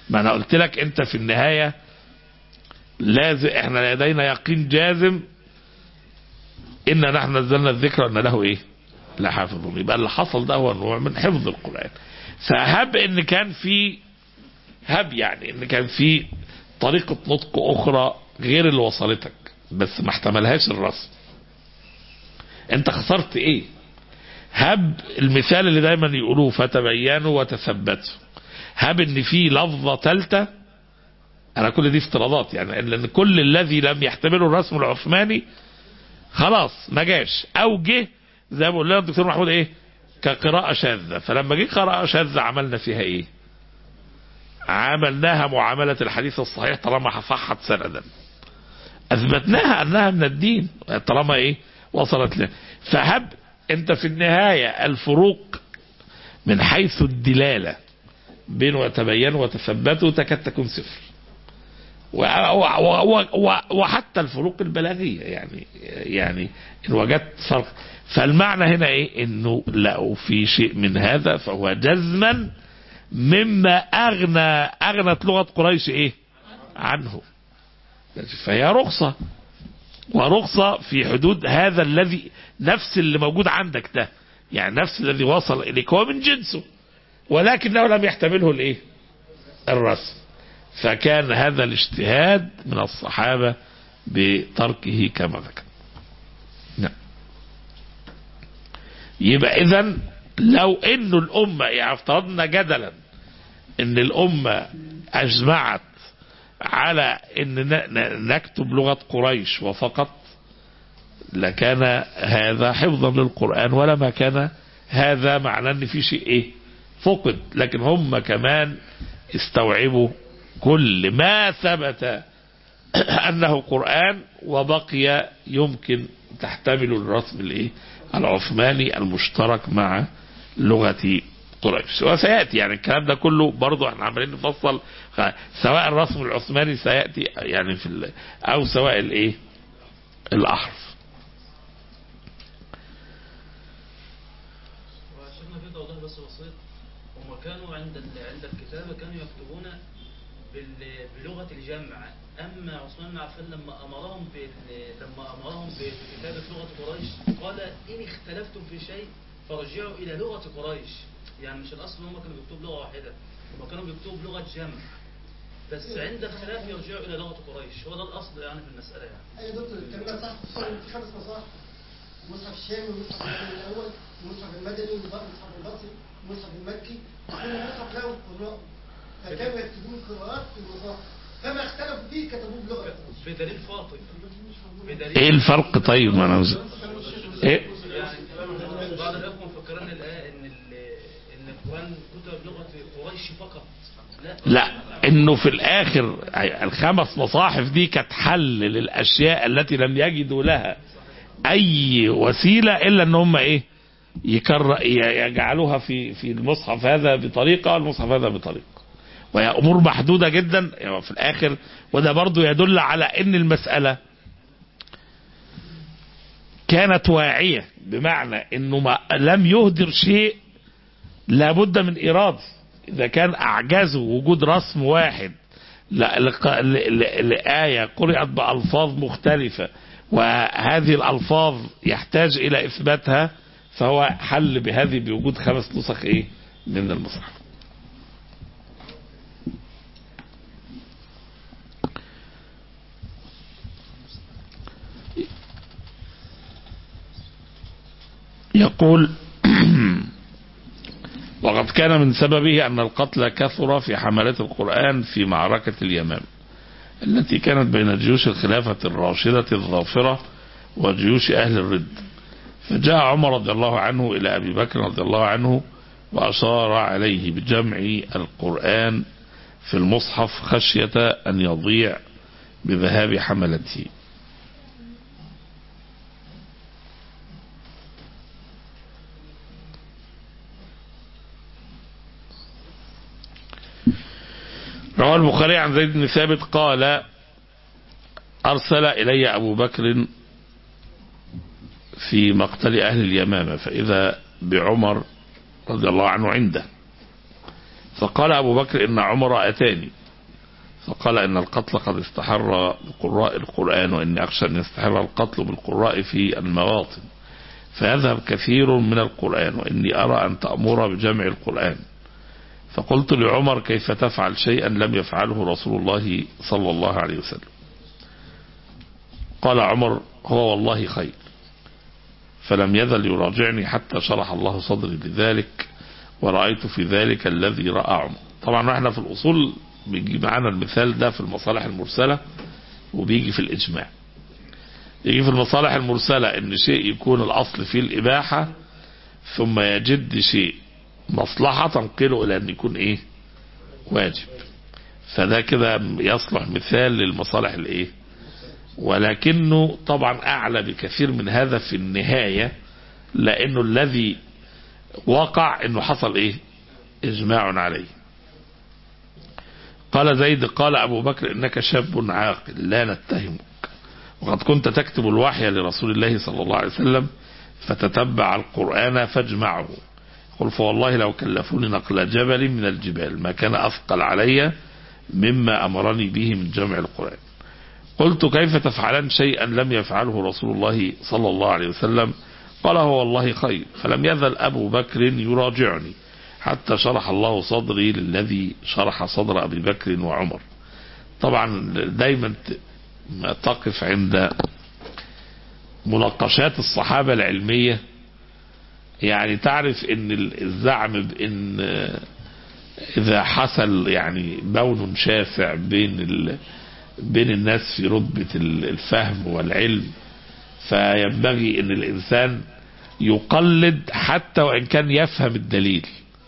ما انا قلت لك انت في النهايه لازم احنا لدينا يقين جازم ان نحن نزلنا الذكر ان له ايه لا حافظ يبقى اللي حصل ده هو نوع من حفظ القران فهب ان كان في هب يعني ان كان في طريقه نطق اخرى غير اللي وصلتك بس ما احتملهاش الرسم انت خسرت ايه هب المثال اللي دايما يقولوه فتبينوا وتثبتوا هب ان في لفظه ثالثه انا كل دي افتراضات يعني لان كل الذي لم يحتمله الرسم العثماني خلاص ما جاش او جه زي ما بقول لنا الدكتور محمود ايه كقراءة شاذة فلما جه قراءة شاذة عملنا فيها ايه عملناها معاملة الحديث الصحيح طالما صحت سندا اثبتناها انها من الدين طالما ايه وصلت له فهب انت في النهاية الفروق من حيث الدلالة بين وتبينوا وتثبتوا تكاد تكون صفر و- و- و- و- وحتى الفروق البلاغية يعني يعني إن وجدت فرق فالمعنى هنا إيه إنه لو في شيء من هذا فهو جزما مما أغنى أغنت لغة قريش إيه عنه فهي رخصة ورخصة في حدود هذا الذي نفس اللي موجود عندك ده يعني نفس الذي وصل إليك هو من جنسه ولكنه لم يحتمله الإيه الرسم فكان هذا الاجتهاد من الصحابة بتركه كما ذكر نعم يبقى اذا لو انه الامة يعني افترضنا جدلا ان الامة اجمعت على ان ن- ن- نكتب لغة قريش وفقط لكان هذا حفظا للقرآن ولما كان هذا معناه ان في شيء ايه فقد لكن هم كمان استوعبوا كل ما ثبت انه قرآن وبقي يمكن تحتمل الرسم الايه العثماني المشترك مع لغة قريش وسيأتي يعني الكلام ده كله برضو احنا عمالين نفصل خ- سواء الرسم العثماني سيأتي يعني في ال- او سواء الايه الاحرف وشيخنا في توضيح بس بسيط هم كانوا عند ال- عند الكتابة كانوا يكتبون بال- بلغة الجمع أما عثمان بن عفان لما أمرهم بال- لما أمرهم بكتابة لغة قريش قال إن اختلفتم في شيء فرجعوا إلى لغة قريش يعني مش الأصل هم كانوا بيكتبوا لغة واحدة هم كانوا بيكتبوا بلغة جمع بس عند اختلاف يرجعوا إلى لغة قريش هو ده الأصل يعني في المسألة يعني اي دكتور الكلام ده صح خصوصا إن في خمس مصاحف المصحف الشامي والمصحف المدني الاول والمصحف المدني والمصحف البصري والمصحف المكي كل مصحف له قراء فكانوا يكتبون قراءات في المصاحف فما اختلفوا فيه كتبوه بلغه بدليل فاطم بدليل ايه الفرق طيب ما انا ايه يعني بعض الاخوه مفكرين الآية ان ال- ان القران كتب لغه قريش فقط لا لا انه في الاخر الخمس مصاحف دي كانت حل للاشياء التي لم يجدوا لها اي وسيله الا ان هم ايه يكر يجعلوها في في المصحف هذا بطريقه والمصحف هذا بطريقه وهي امور محدوده جدا يعني في الاخر وده برضو يدل على ان المساله كانت واعيه بمعنى انه ما لم يهدر شيء لابد من إيراد إذا كان أعجزوا وجود رسم واحد ل- لق- ل- ل- لآية قرأت بألفاظ مختلفة وهذه الألفاظ يحتاج إلى إثباتها فهو حل بهذه بوجود خمس نسخ إيه من المصحف يقول وقد كان من سببه أن القتل كثر في حملات القرآن في معركة اليمام التي كانت بين جيوش الخلافة الراشدة الظافرة وجيوش أهل الرد فجاء عمر رضي الله عنه إلى أبي بكر رضي الله عنه وأشار عليه بجمع القرآن في المصحف خشية أن يضيع بذهاب حملته رواه البخاري عن زيد بن ثابت قال أرسل إلي أبو بكر في مقتل أهل اليمامة فإذا بعمر رضي الله عنه عنده فقال أبو بكر إن عمر أتاني فقال إن القتل قد استحر بقراء القرآن وإني أخشى أن يستحر القتل بالقراء في المواطن فيذهب كثير من القرآن وإني أرى أن تأمر بجمع القرآن فقلت لعمر كيف تفعل شيئا لم يفعله رسول الله صلى الله عليه وسلم قال عمر هو والله خير فلم يزل يراجعني حتى شرح الله صدري لذلك ورأيت في ذلك الذي رأى عمر طبعا احنا في الأصول بيجي معانا المثال ده في المصالح المرسلة وبيجي في الإجماع يجي في المصالح المرسلة ان شيء يكون الأصل فيه الإباحة ثم يجد شيء مصلحة تنقله إلى أن يكون إيه واجب فده كده يصلح مثال للمصالح الإيه ولكنه طبعا أعلى بكثير من هذا في النهاية لأنه الذي وقع أنه حصل إيه إجماع عليه قال زيد قال أبو بكر إنك شاب عاقل لا نتهمك وقد كنت تكتب الوحي لرسول الله صلى الله عليه وسلم فتتبع القرآن فاجمعه قل فوالله لو كلفوني نقل جبل من الجبال ما كان أثقل علي مما أمرني به من جمع القرآن قلت كيف تفعلان شيئا لم يفعله رسول الله صلى الله عليه وسلم قال هو والله خير فلم يزل أبو بكر يراجعني حتى شرح الله صدري للذي شرح صدر أبي بكر وعمر طبعا دايما تقف عند مناقشات الصحابة العلمية يعني تعرف ان الزعم بان اذا حصل يعني بون شاسع بين ال بين الناس في رتبة الفهم والعلم فينبغي ان الانسان يقلد حتى وان كان يفهم الدليل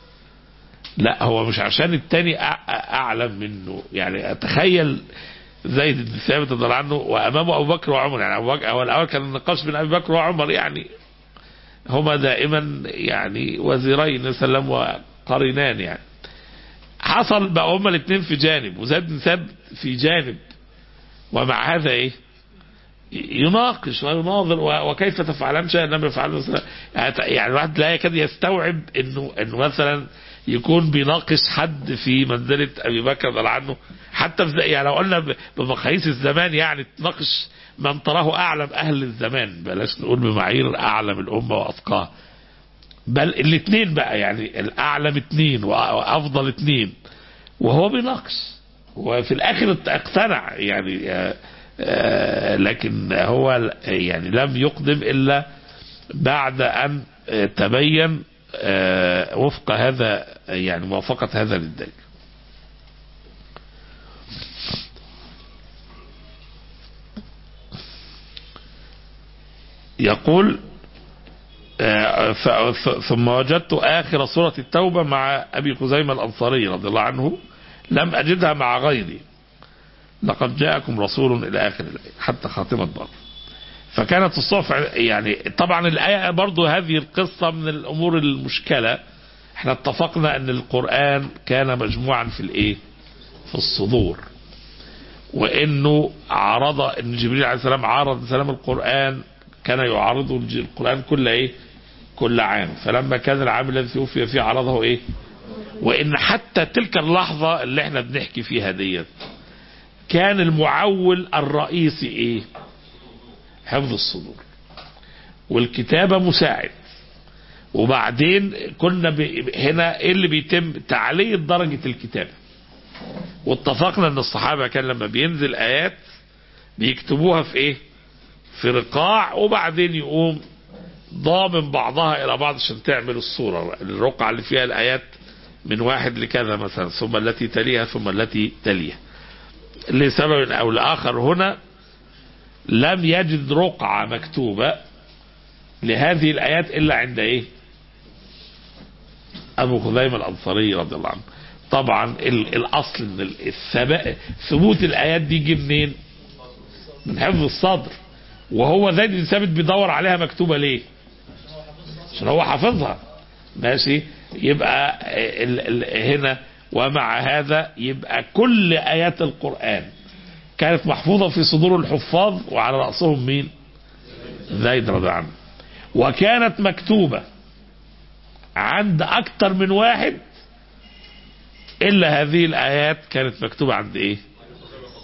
لا هو مش عشان التاني اعلم منه يعني اتخيل زيد بن ثابت رضي الله عنه وامامه ابو بكر وعمر يعني ابو بكر هو الاول كان النقاش بين ابي بكر وعمر يعني هما دائما يعني وزيرين سلم وقرينان يعني حصل بقى هما الاثنين في جانب وزيد بن ثابت في جانب ومع هذا ايه يناقش ويناظر وكيف تفعلان شيئا لم يفعله يعني الواحد لا يكاد يستوعب انه انه مثلا يكون بيناقش حد في منزله ابي بكر رضي الله عنه حتى في يعني لو قلنا بمقاييس الزمان يعني تناقش من تراه اعلم اهل الزمان بلاش نقول بمعايير اعلم الامه واتقاها بل الاثنين بقى يعني الاعلم اثنين وافضل اثنين وهو بيناقش وفي الاخر اقتنع يعني آآ آآ لكن هو يعني لم يقدم الا بعد ان تبين وفق هذا يعني موافقة هذا للدليل يقول ثم وجدت آخر سورة التوبة مع أبي خزيمة الأنصاري رضي الله عنه لم أجدها مع غيري لقد جاءكم رسول إلى آخر الآية حتى خاتمة بر فكانت الصحف يعني طبعا الآية برضو هذه القصة من الأمور المشكلة احنا اتفقنا أن القرآن كان مجموعا في الإيه في الصدور وانه عرض ان جبريل عليه السلام عرض سلام القران كان يعارضه القران كل ايه كل عام فلما كان العام الذي توفي فيه عرضه ايه وان حتى تلك اللحظه اللي احنا بنحكي فيها ديت كان المعول الرئيسي ايه حفظ الصدور والكتابه مساعد وبعدين كنا ب... هنا ايه اللي بيتم تعليه درجه الكتابه واتفقنا ان الصحابه كان لما بينزل ايات بيكتبوها في ايه في رقاع وبعدين يقوم ضامن بعضها الى بعض عشان تعمل الصوره الرقعه اللي فيها الايات من واحد لكذا مثلا ثم التي تليها ثم التي تليها لسبب او لاخر هنا لم يجد رقعه مكتوبه لهذه الايات الا عند ايه ابو خزيمه الانصاري رضي الله عنه طبعا الاصل ان الثبات ثبوت الايات دي جه منين من حفظ الصدر وهو زيد بن ثابت بيدور عليها مكتوبه ليه عشان هو حافظها ماشي يبقى ال ال هنا ومع هذا يبقى كل ايات القران كانت محفوظه في صدور الحفاظ وعلى راسهم مين زيد رضي الله عنه وكانت مكتوبه عند اكتر من واحد الا هذه الايات كانت مكتوبه عند ايه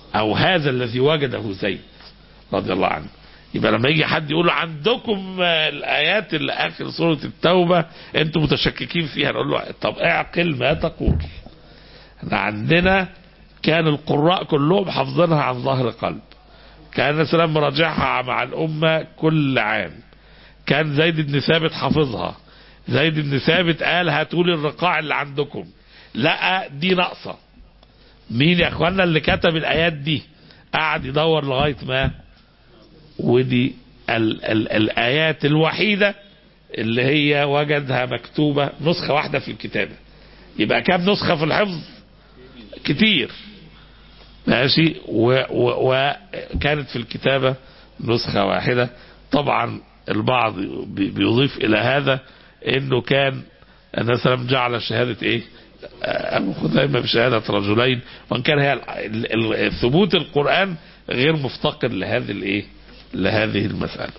او هذا الذي وجده زيد رضي الله عنه يبقى لما يجي حد يقول له عندكم آه، الايات اللي اخر سوره التوبه انتم متشككين فيها نقول له طب اعقل ما تقول احنا عندنا كان القراء كلهم حافظينها عن ظهر قلب كان السلام مراجعها مع الامه كل عام كان زيد بن ثابت حافظها زيد بن ثابت قال هاتوا لي الرقاع اللي عندكم لا دي ناقصه مين يا اخوانا اللي كتب الايات دي قعد يدور لغايه ما ودي ال ال الايات الوحيده اللي هي وجدها مكتوبه نسخه واحده في الكتابه يبقى كام نسخه في الحفظ كتير ماشي و- و- وكانت في الكتابه نسخه واحده طبعا البعض بي- بيضيف الى هذا انه كان النبي صلى الله عليه وسلم جعل شهاده ايه؟ ابو خزيمه بشهاده رجلين وان كان هي ال- ال- ثبوت القران غير مفتقر لهذه الايه؟ لهذه المساله.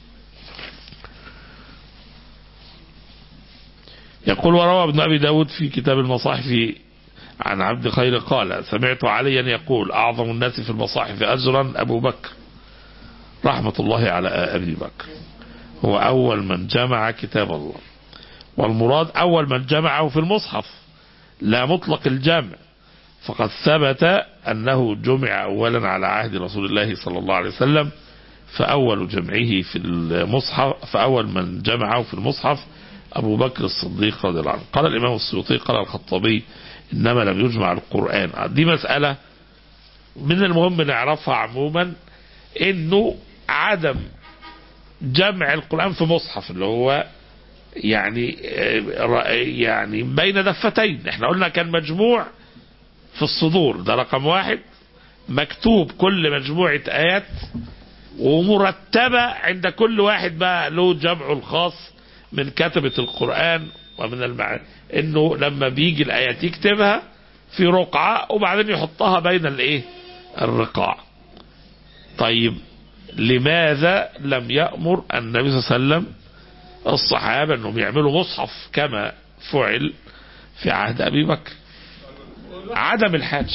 يقول وروى ابن ابي داود في كتاب المصاحف عن عبد خير قال سمعت عليا يقول اعظم الناس في المصاحف اجرا ابو بكر رحمه الله على ابي بكر هو اول من جمع كتاب الله والمراد اول من جمعه في المصحف لا مطلق الجمع فقد ثبت انه جمع اولا على عهد رسول الله صلى الله عليه وسلم فاول جمعه في المصحف فاول من جمعه في المصحف ابو بكر الصديق رضي الله عنه قال الامام السيوطي قال الخطابي انما لم يجمع القران دي مساله من المهم نعرفها عموما انه عدم جمع القران في مصحف اللي هو يعني آه، يعني بين دفتين احنا قلنا كان مجموع في الصدور ده رقم واحد مكتوب كل مجموعة آيات ومرتبة عند كل واحد بقى له جمعه الخاص من كتبة القرآن ومن المعنى انه لما بيجي الآيات يكتبها في رقعة وبعدين يحطها بين الايه الرقاع طيب لماذا لم يأمر النبي صلى الله عليه وسلم الصحابة انهم يعملوا مصحف كما فعل في عهد ابي بكر عدم الحاجة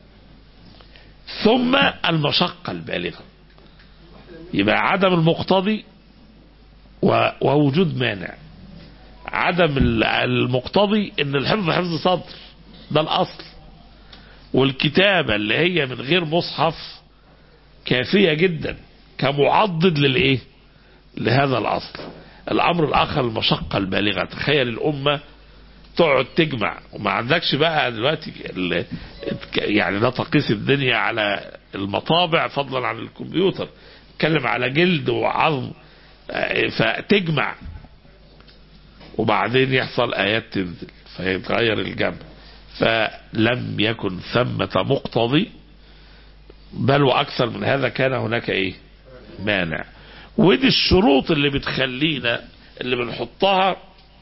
ثم المشقة البالغة يبقى عدم المقتضي و- ووجود مانع عدم ال- المقتضي ان الحفظ حفظ صدر ده الاصل والكتابة اللي هي من غير مصحف كافية جدا كمعضد للايه لهذا الاصل الامر الاخر المشقة البالغة تخيل الامة تقعد تجمع وما عندكش بقى دلوقتي ال- يعني لا تقيس الدنيا على المطابع فضلا عن الكمبيوتر تتكلم على جلد وعظم آه، فتجمع وبعدين يحصل ايات تنزل فيتغير الجمع فلم يكن ثمة مقتضي بل واكثر من هذا كان هناك ايه مانع ودي الشروط اللي بتخلينا اللي بنحطها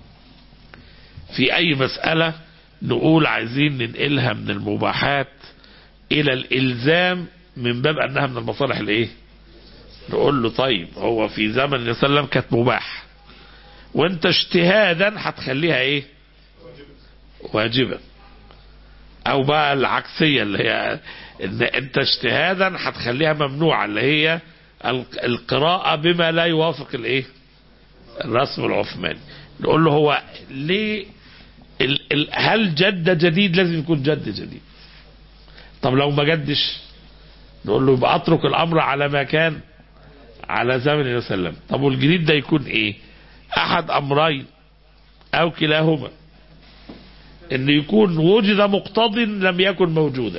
في اي مسألة نقول عايزين ننقلها من المباحات الى الالزام من باب انها من المصالح الايه نقول له طيب هو في زمن النبي صلى الله عليه وسلم كانت مباح وانت اجتهادا هتخليها ايه واجبة او بقى العكسية اللي هي ان انت اجتهادا هتخليها ممنوعة اللي هي ال- القراءة بما لا يوافق الايه الرسم العثماني نقول له هو ليه ال ال هل جد جديد لازم يكون جد جديد طب لو ما جدش نقول له يبقى اترك الامر على ما كان على زمن النبي صلى الله عليه وسلم طب والجديد ده يكون ايه احد امرين او كلاهما ان يكون وجد مقتض لم يكن موجودا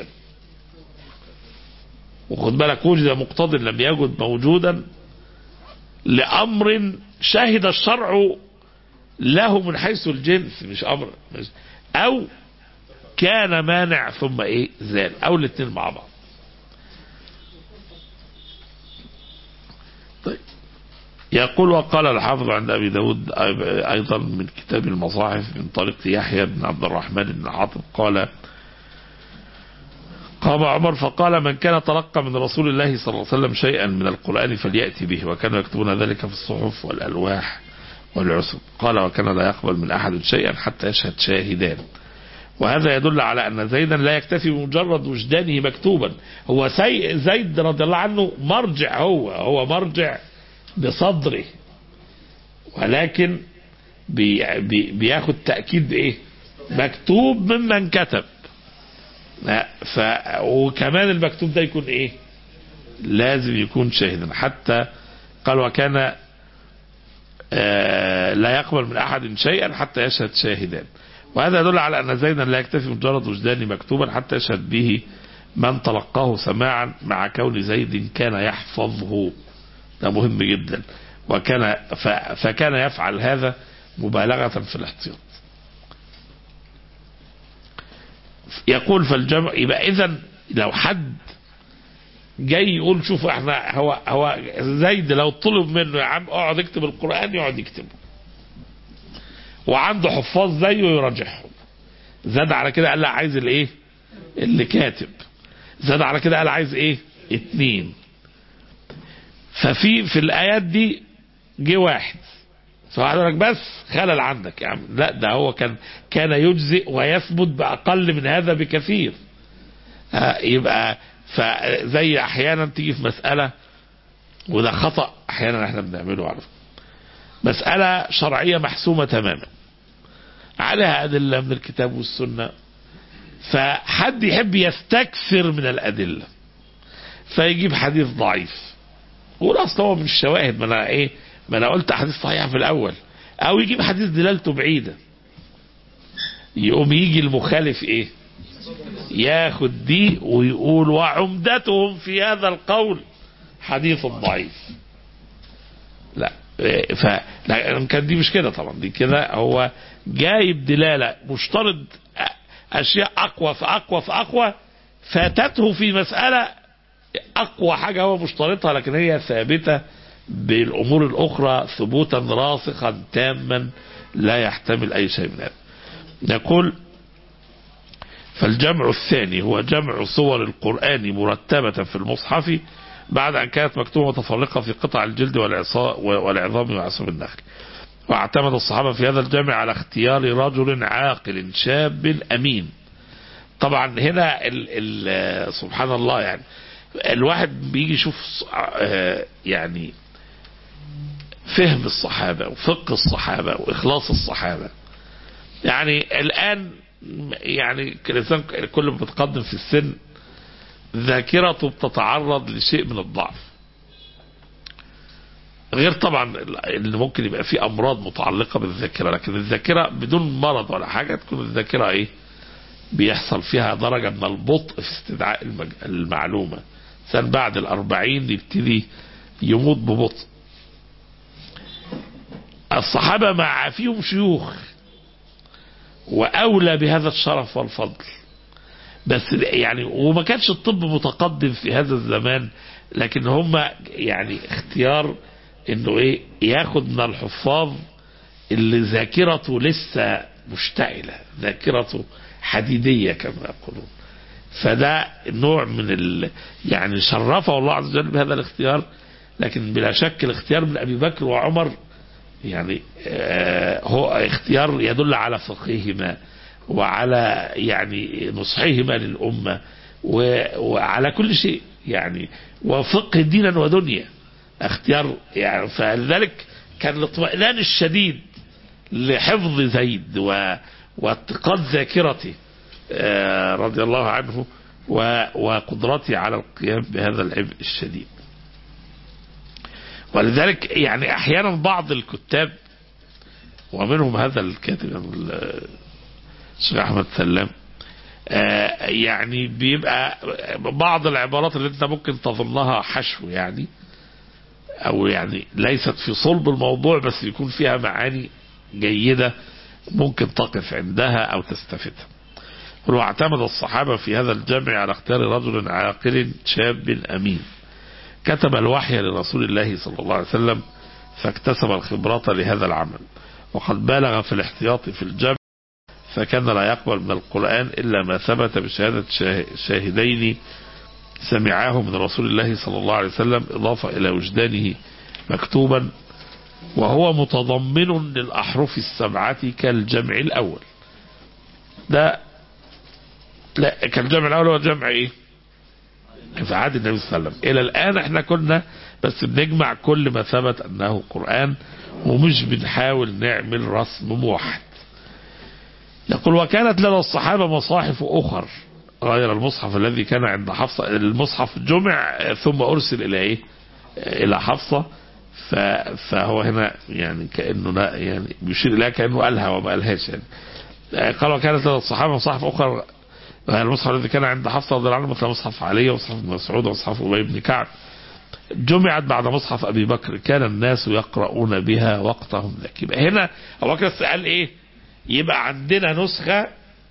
وخد بالك وجد مقتض لم يكن موجودا لامر شهد الشرع له من حيث الجنس مش امر مش او كان مانع ثم ايه زال او الاثنين مع بعض طيب يقول وقال الحافظ عند ابي داود ايضا من كتاب المصاحف من طريق يحيى بن عبد الرحمن بن عاطف قال قام عمر فقال من كان تلقى من رسول الله صلى الله عليه وسلم شيئا من القرآن فليأتي به وكانوا يكتبون ذلك في الصحف والألواح والعسب قال وكان لا يقبل من أحد شيئا حتى يشهد شاهدان وهذا يدل على أن زيدا لا يكتفي بمجرد وجدانه مكتوبا هو سي زيد رضي الله عنه مرجع هو هو مرجع بصدره ولكن بي بي بياخد تأكيد إيه مكتوب ممن كتب لا، ف وكمان المكتوب ده يكون إيه لازم يكون شاهدا حتى قال وكان آه، لا يقبل من أحد شيئا حتى يشهد شاهدان وهذا يدل على أن زيدا لا يكتفي مجرد وجدان مكتوبا حتى يشهد به من تلقاه سماعا مع كون زيد كان يحفظه ده مهم جدا وكان ف فكان يفعل هذا مبالغة في الاحتياط يقول فالجمع يبقى إذا لو حد جاي يقول شوف احنا هو هو زيد لو طلب منه يا عم اقعد اكتب القرآن يقعد يكتبه وعنده حفاظ زيه يراجعهم زاد على كده قال لا عايز الايه اللي كاتب زاد على كده قال عايز ايه اتنين ففي في الايات دي جه واحد فواحد يقول لك بس خلل عندك يا عم لا ده هو كان كان يجزئ ويثبت باقل من هذا بكثير آه، يبقى فزي احيانا تيجي في مساله وده خطا احيانا احنا بنعمله على فكرة. مساله شرعيه محسومه تماما عليها ادله من الكتاب والسنه فحد يحب يستكثر من الادله فيجيب حديث ضعيف يقول اصل هو من الشواهد ما انا ايه ما انا قلت حديث صحيح في الاول او يجيب حديث دلالته بعيده يقوم يجي المخالف ايه ياخد دي ويقول وعمدتهم في هذا القول حديث ضعيف لا إيه، ف لا كان دي مش كده طبعا دي كده هو جايب دلاله مشترط أ- اشياء اقوى فاقوى فاقوى فاتته في مساله اقوى حاجه هو مشترطها لكن هي ثابته بالامور الاخرى ثبوتا راسخا تاما لا يحتمل اي شيء من هذا نقول فالجمع الثاني هو جمع صور القرآن مرتبة في المصحف بعد أن كانت مكتوبة متفرقة في قطع الجلد والعصا- والعظام وعصب النخل واعتمد الصحابة في هذا الجمع على اختيار رجل عاقل شاب أمين طبعا هنا ال ال سبحان الله يعني الواحد بيجي يشوف آه، يعني فهم الصحابة وفقه الصحابة وإخلاص الصحابة يعني الآن يعني الإنسان كل ما بتقدم في السن ذاكرته بتتعرض لشيء من الضعف غير طبعا اللي ممكن يبقى فيه أمراض متعلقة بالذاكرة لكن الذاكرة بدون مرض ولا حاجة تكون الذاكرة إيه بيحصل فيها درجة من البطء في استدعاء المج... المعلومة إنسان بعد الأربعين يبتدي يموت ببطء الصحابة مع فيهم شيوخ وأولى بهذا الشرف والفضل بس يعني وما كانش الطب متقدم في هذا الزمان لكن هم يعني اختيار انه ايه ياخد من الحفاظ اللي ذاكرته لسه مشتعلة ذاكرته حديدية كما يقولون فده نوع من ال يعني شرفه الله عز وجل بهذا الاختيار لكن بلا شك الاختيار من ابي بكر وعمر يعني آه هو اختيار يدل على فقههما وعلى يعني نصحهما للأمة و- وعلى كل شيء يعني وفقه دينا ودنيا اختيار يعني فلذلك كان الاطمئنان الشديد لحفظ زيد و واتقاد ذاكرته آه، رضي الله عنه و- وقدرته على القيام بهذا العبء الشديد ولذلك يعني احيانا بعض الكتاب ومنهم هذا الكاتب ال- الشيخ احمد سلام آه، يعني بيبقى بعض العبارات اللي انت ممكن تظنها حشو يعني او يعني ليست في صلب الموضوع بس يكون فيها معاني جيدة ممكن تقف عندها او تستفدها ولو اعتمد الصحابة في هذا الجمع على اختيار رجل عاقل شاب امين كتب الوحي لرسول الله صلى الله عليه وسلم فاكتسب الخبرات لهذا العمل وقد بالغ في الاحتياط في الجمع فكان لا يقبل من القرآن إلا ما ثبت بشهادة شاه- شاهدين سمعاه من رسول الله صلى الله عليه وسلم إضافة إلى وجدانه مكتوبا وهو متضمن للأحرف السبعة كالجمع الأول ده لا كان الجمع الاول هو جمع ايه في عهد النبي صلى الله عليه وسلم الى الان احنا كنا بس بنجمع كل ما ثبت انه قرآن ومش بنحاول نعمل رسم موحد يقول وكانت لدى الصحابة مصاحف أخر غير المصحف الذي كان عند حفصة المصحف جمع ثم أرسل إلى إيه إلى حفصة ف- فهو هنا يعني كأنه لا يعني بيشير إليها كأنه قالها وما قالهاش يعني آه، قال وكانت لدى الصحابة مصاحف أخر غير المصحف الذي كان عند حفصة رضي الله عنه مثل مصحف علي ومصحف ابن مسعود ومصحف أبي بن كعب جمعت بعد مصحف أبي بكر كان الناس يقرؤون بها وقتهم ذاك يبقى هنا أبو بكر قال إيه يبقى عندنا نسخة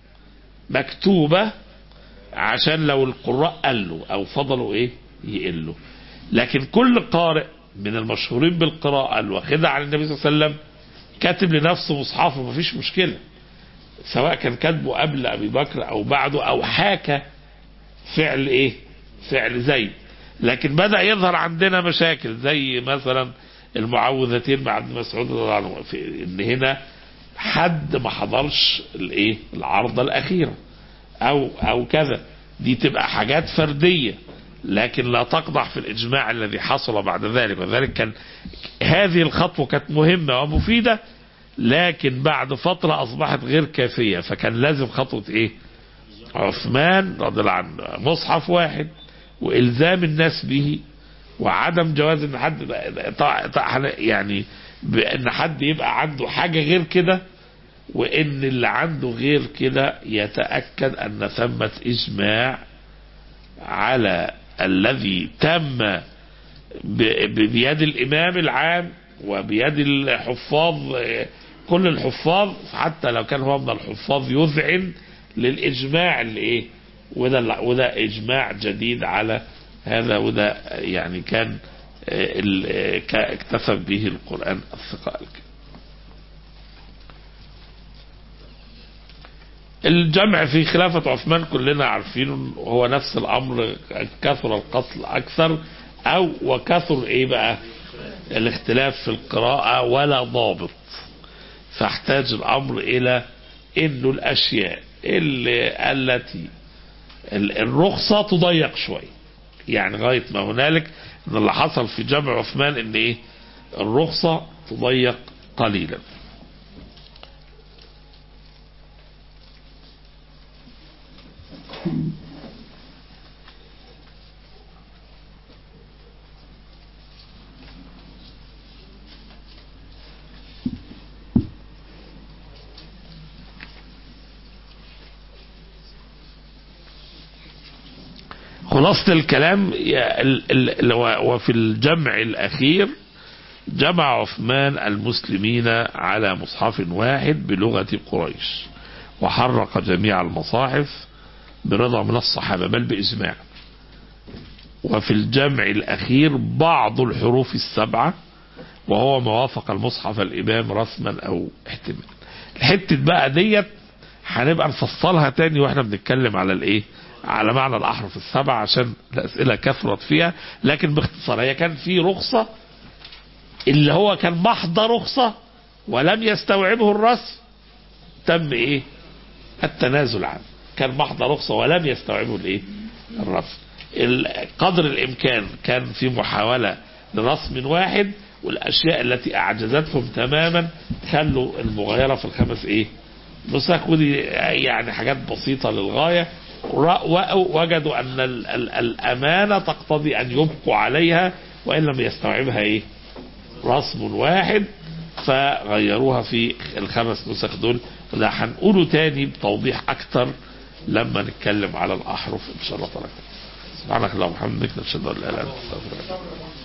مكتوبة عشان لو القراء قلوا أو فضلوا إيه يقلوا لكن كل قارئ من المشهورين بالقراءة اللي واخدها عن النبي صلى الله عليه وسلم كاتب لنفسه مصحفه مفيش مشكلة سواء كان كاتبه قبل أبي بكر أو بعده أو حاكى فعل إيه فعل زيد لكن بدأ يظهر عندنا مشاكل زي مثلا المعوذتين مع ابن مسعود رضي الله عنه في ان هنا حد ما حضرش الايه العرضه الاخيره او او كذا دي تبقى حاجات فرديه لكن لا تقضح في الاجماع الذي حصل بعد ذلك وذلك كان هذه الخطوه كانت مهمه ومفيده لكن بعد فتره اصبحت غير كافيه فكان لازم خطوه ايه عثمان رضي الله عنه مصحف واحد والزام الناس به وعدم جواز ان حد طع- طع- يعني بان حد يبقى عنده حاجه غير كده وان اللي عنده غير كده يتاكد ان ثمه اجماع على الذي تم ب- ب- بيد الامام العام وبيد الحفاظ آه، كل الحفاظ حتى لو كان هو من الحفاظ يذعن للاجماع اللي ايه وده وده اجماع جديد على هذا وده يعني كان آه، ال- آه، ك- اكتفى به القرآن الثقائل الجمع في خلافة عثمان كلنا عارفين هو نفس الأمر كثر القتل أكثر أو وكثر إيه بقى الاختلاف في القراءة ولا ضابط فاحتاج الأمر إلى إنه الأشياء اللي التي ال- الرخصة تضيق شوية يعني غاية ما هنالك ان اللي حصل في جمع عثمان ان ايه الرخصة تضيق قليلا خلاصة الكلام يا- ال- ال- ال- وفي الجمع الأخير جمع عثمان المسلمين على مصحف واحد بلغة قريش وحرق جميع المصاحف برضا من الصحابة بل بإجماع وفي الجمع الأخير بعض الحروف السبعة وهو ما وافق المصحف الإمام رسما أو احتمال الحتة بقى ديت هنبقى نفصلها تاني واحنا بنتكلم على الايه على معنى الاحرف السبعة عشان الاسئلة كثرت فيها لكن باختصار هي كان في رخصة اللي هو كان محض رخصة ولم يستوعبه الرسم تم ايه التنازل عنه كان محض رخصة ولم يستوعبه الايه الرسم ال- قدر الامكان كان في محاولة لرسم واحد والاشياء التي اعجزتهم تماما خلوا المغايرة في الخمس ايه نسخ ودي يعني حاجات بسيطة للغاية ر- و- وجدوا أن ال- ال- الأمانة تقتضي أن يبقوا عليها وإن لم يستوعبها إيه رسم واحد فغيروها في الخمس نسخ دول وده هنقوله تاني بتوضيح أكتر لما نتكلم على الأحرف إن شاء الله تعالى سبحانك اللهم وبحمدك نشهد أن لا إله إلا أنت نستغفرك